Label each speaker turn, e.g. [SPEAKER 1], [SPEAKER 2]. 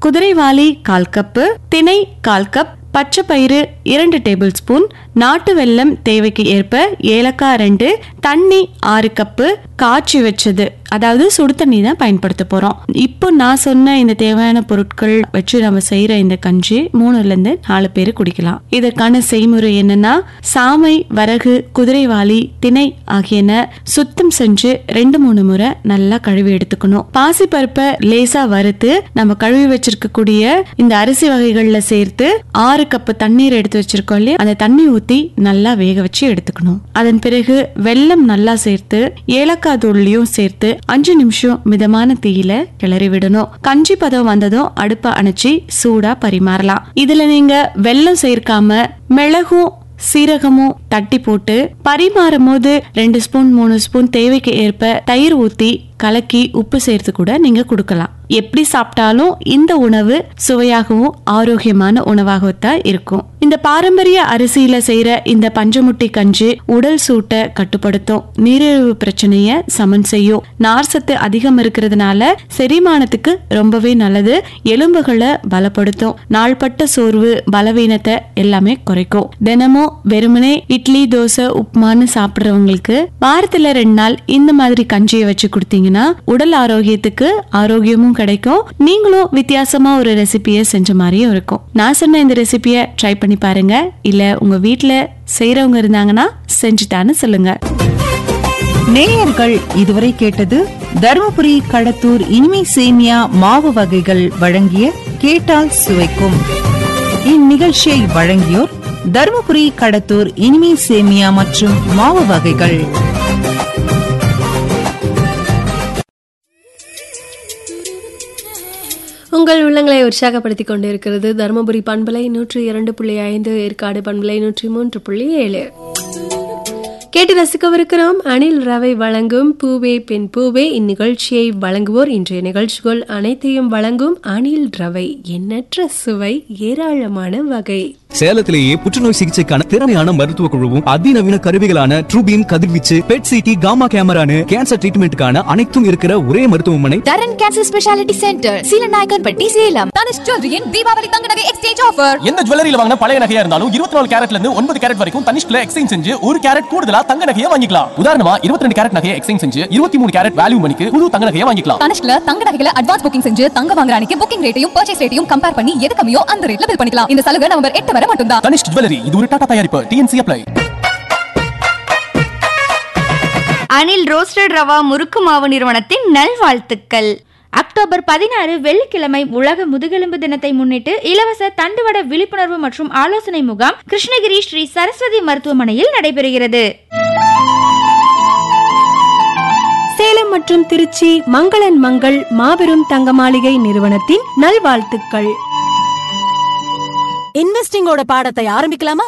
[SPEAKER 1] குதிரைவாலி கால் கப்பு திணை கால் கப் பச்சை பயிறு இரண்டு டேபிள் ஸ்பூன் நாட்டு வெல்லம் தேவைக்கு ஏற்ப ஏலக்காய் ரெண்டு தண்ணி ஆறு கப்பு காய்ச்சி வச்சது அதாவது சுடு தண்ணி தான் பயன்படுத்த போறோம் இப்போ நான் சொன்ன இந்த தேவையான பொருட்கள் வச்சு நம்ம செய்யற இந்த கஞ்சி மூணுல இருந்து நாலு பேர் குடிக்கலாம் இதற்கான செய்முறை என்னன்னா சாமை வரகு குதிரைவாலி திணை ஆகியன சுத்தம் செஞ்சு ரெண்டு மூணு முறை நல்லா கழுவி எடுத்துக்கணும் பாசி பருப்பை லேசா வறுத்து நம்ம கழுவி வச்சிருக்கக்கூடிய இந்த அரிசி வகைகள்ல சேர்த்து ஆறு கப்பு தண்ணீர் எடுத்து வச்சிருக்கோம் இல்லையா அந்த தண்ணி ஊத்தி நல்லா வேக வச்சு எடுத்துக்கணும் அதன் பிறகு வெல்லம் நல்லா சேர்த்து ஏலக்காய் தூள்லயும் சேர்த்து அஞ்சு நிமிஷம் மிதமான தீயில கிளறி விடணும் கஞ்சி பதம் வந்ததும் அடுப்பை அணைச்சி சூடா பரிமாறலாம் இதுல நீங்க வெல்லம் சேர்க்காம மிளகும் சீரகமும் தட்டி போட்டு பரிமாறும் போது ரெண்டு ஸ்பூன் மூணு ஸ்பூன் தேவைக்கு ஏற்ப தயிர் ஊத்தி கலக்கி உப்பு சேர்த்து கூட நீங்க கொடுக்கலாம் எப்படி சாப்பிட்டாலும் இந்த உணவு சுவையாகவும் ஆரோக்கியமான உணவாகத்தான் இருக்கும் இந்த பாரம்பரிய அரிசியில செய்யற இந்த பஞ்சமுட்டி கஞ்சி உடல் சூட்டை கட்டுப்படுத்தும் நீரிழிவு பிரச்சனைய சமன் செய்யும் நார் சத்து அதிகம் இருக்கிறதுனால செரிமானத்துக்கு ரொம்பவே நல்லது எலும்புகளை பலப்படுத்தும் நாள்பட்ட சோர்வு பலவீனத்தை எல்லாமே குறைக்கும் தினமும் வெறுமனே இட்லி தோசை உப்புமான்னு சாப்பிடுறவங்களுக்கு வாரத்துல ரெண்டு நாள் இந்த மாதிரி கஞ்சியை வச்சு கொடுத்தீங்கன்னா உடல் ஆரோக்கியத்துக்கு ஆரோக்கியமும் கிடைக்கும் நீங்களும் வித்தியாசமா ஒரு ரெசிபியை செஞ்ச மாதிரியும் இருக்கும் நான் சொன்ன இந்த ரெசிபியை ட்ரை பண்ணி பாருங்க இல்ல உங்க வீட்ல செய்யறவங்க இருந்தாங்கன்னா செஞ்சுட்டான்னு சொல்லுங்க
[SPEAKER 2] நேயர்கள் இதுவரை கேட்டது தருமபுரி கடத்தூர் இனிமை சேமியா மாவு வகைகள் வழங்கிய கேட்டால் சுவைக்கும் இந்நிகழ்ச்சியை வழங்கியோர் தருமபுரி கடத்தூர் இனிமை சேமியா மற்றும் மாவு வகைகள்
[SPEAKER 3] உங்கள் உள்ளங்களை உற்சாகப்படுத்திக் கொண்டிருக்கிறது தருமபுரி பண்பலை நூற்றி இரண்டு புள்ளி ஐந்து ஏற்காடு பண்பலை நூற்றி மூன்று புள்ளி ஏழு கேட்டு ரசிக்கவிருக்கிறோம் அனில் ரவை வழங்கும் பூவே பெண் பூவே இந்நிகழ்ச்சியை வழங்குவோர் இன்றைய நிகழ்ச்சிகள் அனைத்தையும் வழங்கும் அனில் ரவை எண்ணற்ற சுவை ஏராளமான வகை
[SPEAKER 4] சேலத்திலேயே புற்றுநோய் சிகிச்சைக்கான திறமையான மருத்துவ குழுவும் அதிநவீன கருவிகளான ட்ரூபீம் கதிர்வீச்சு பெட் சிடி காமா கேமரானு கேன்சர் ட்ரீட்மெண்ட்டுக்கான அனைத்தும் இருக்கிற ஒரே மருத்துவமனை
[SPEAKER 5] Dharan cancer speciality centre Seelanayakkanpatti Salem Dhanush ஜுவல்லரியின் தீபாவளி தங்க நகை எக்ஸ்சேஞ்ச் ஆஃபர்
[SPEAKER 6] எந்த ஜுவல்லரியில வாங்கின பழைய நகையா இருந்தாலும் இருபத்தி நாலு கேரட்ல இருந்து ஒன்பது கேரட் வரைக்கும் தனிஷ்ல எக்ஸ்சேஞ்ச் செஞ்சு ஒரு கேரட் கூடுதலா தங்க நகையை வாங்கிக்கலாம் உதாரணமா இருபத்தி ரெண்டு கேரட் நகையை எக்ஸ்சேஞ்ச் செஞ்சு இருபத்தி மூணு கேரட் வேல்யூ மணிக்கு புது தங்க நகையை வாங்கிக்கலாம்
[SPEAKER 5] தனுஷ்ல தங்க நகைகளை அட்வான்ஸ் புக்கிங் செஞ்சு தங்க வாங்குற அன்னைக்கு புக்கிங் ரேட்டையும் பர்ச்சேஸ் ரேட்டையும் கம்பேர் பண்ணி எது கம்மியோ அந்த ரேட்ல பில் பண்ணிக்கலாம் இந்த சலுகை நவம்பர் எட்டு வரை மட்டும்தான்
[SPEAKER 6] தனிஷ் ஜுவல்லரி இது ஒரு டாடா தயாரிப்பு TNC apply
[SPEAKER 7] Anil roasted rava murukku மாவு நிறுவனத்தின் நல்வாழ்த்துக்கள் அக்டோபர் பதினாறு வெள்ளிக்கிழமை உலக முதுகெலும்பு தினத்தை முன்னிட்டு இலவச தண்டுவட விழிப்புணர்வு மற்றும் ஆலோசனை முகாம் கிருஷ்ணகிரி ஸ்ரீ சரஸ்வதி மருத்துவமனையில் நடைபெறுகிறது
[SPEAKER 3] சேலம் மற்றும் திருச்சி மங்களன் மங்கள் மாபெரும் தங்க மாளிகை நிறுவனத்தின் நல்வாழ்த்துக்கள்
[SPEAKER 8] இன்வெஸ்டிங்கோட பாடத்தை ஆரம்பிக்கலாமா